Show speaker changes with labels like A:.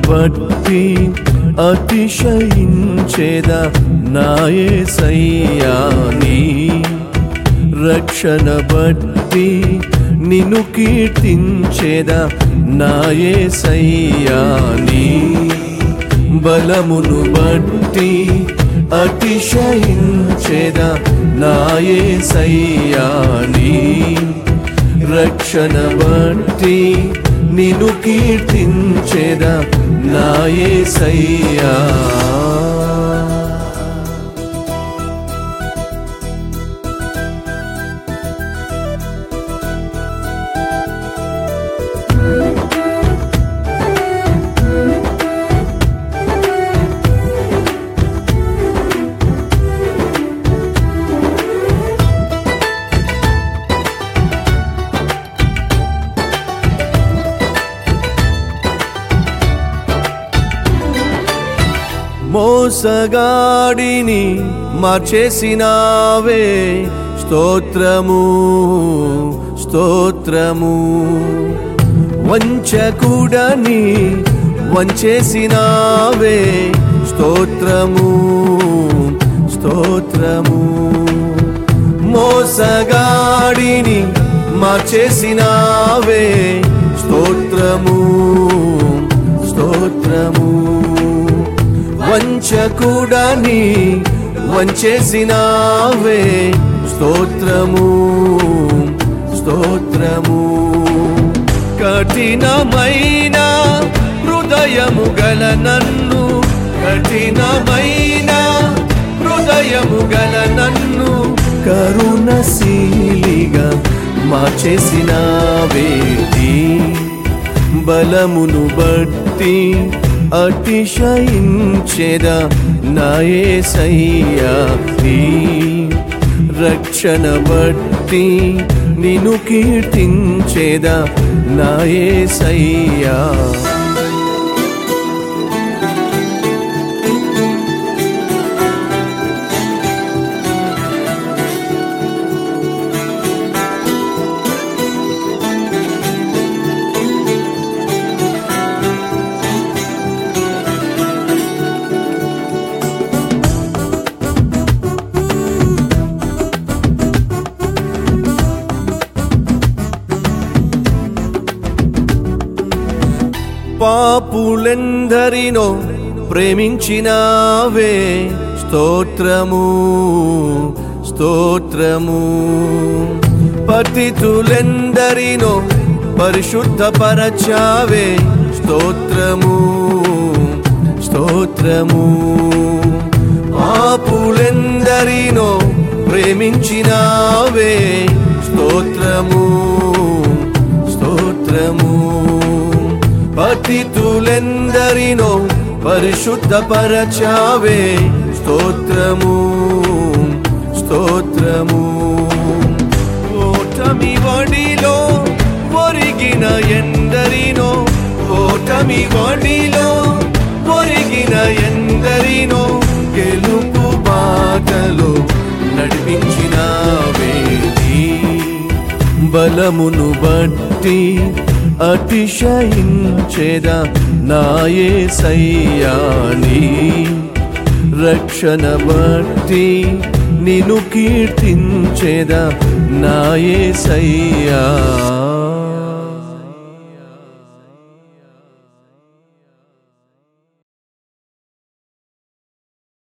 A: బట్టి అతిశయించేద నాయసయ్యాని రక్షణ బట్టి నిన్ను కీర్తించేద నాయసయ్యాని బలమును బట్టి అతిశయించేద నాయసయ్యాని రక్షణ బట్టి నిన్ను కీర్తించేద నాయసయ్యా మోసగాడిని మార్చేసినావే స్తోత్రము స్తోత్రము వంచకుడని వంచేసినావే స్తోత్రము స్తోత్రము మోసగాడిని మార్చేసినావే స్తోత్రము స్తోత్రము వంచకుడని వంచేసినావే స్తోత్రము స్తోత్రము కఠినమైన హృదయము గల నన్ను కఠినమైన హృదయము గల నన్ను కరుణశీలిగా మార్చేసినావేటి బలమును బట్టి అతిశయించేద నాయసయ్యా నీ రక్షణ బట్టి నిన్ను కీర్తించేద నాయసయ్యా పాపులెందరినో ప్రేమించినావే స్తోత్రము స్తోత్రము పతితులెందరినో పరిశుద్ధపరచావే స్తోత్రము స్తోత్రము పాపులెందరినో ప్రేమించినావే స్తోత్రము స్తోత్రము పతితులెందరినో పరిశుద్ధపరచావే స్తోత్రము స్తోత్రము ఓటమి వడిలో ఒరిగిన ఎందరినో ఓటమి వడిలో ఒరిగిన ఎందరినో గెలుపు బాటలో నడిపించిన వేది బలమును బట్టి అతిశయించేద నాయే సయ్యాని రక్షణ బట్టి నిన్ను కీర్తించేద నాయే సయ్యా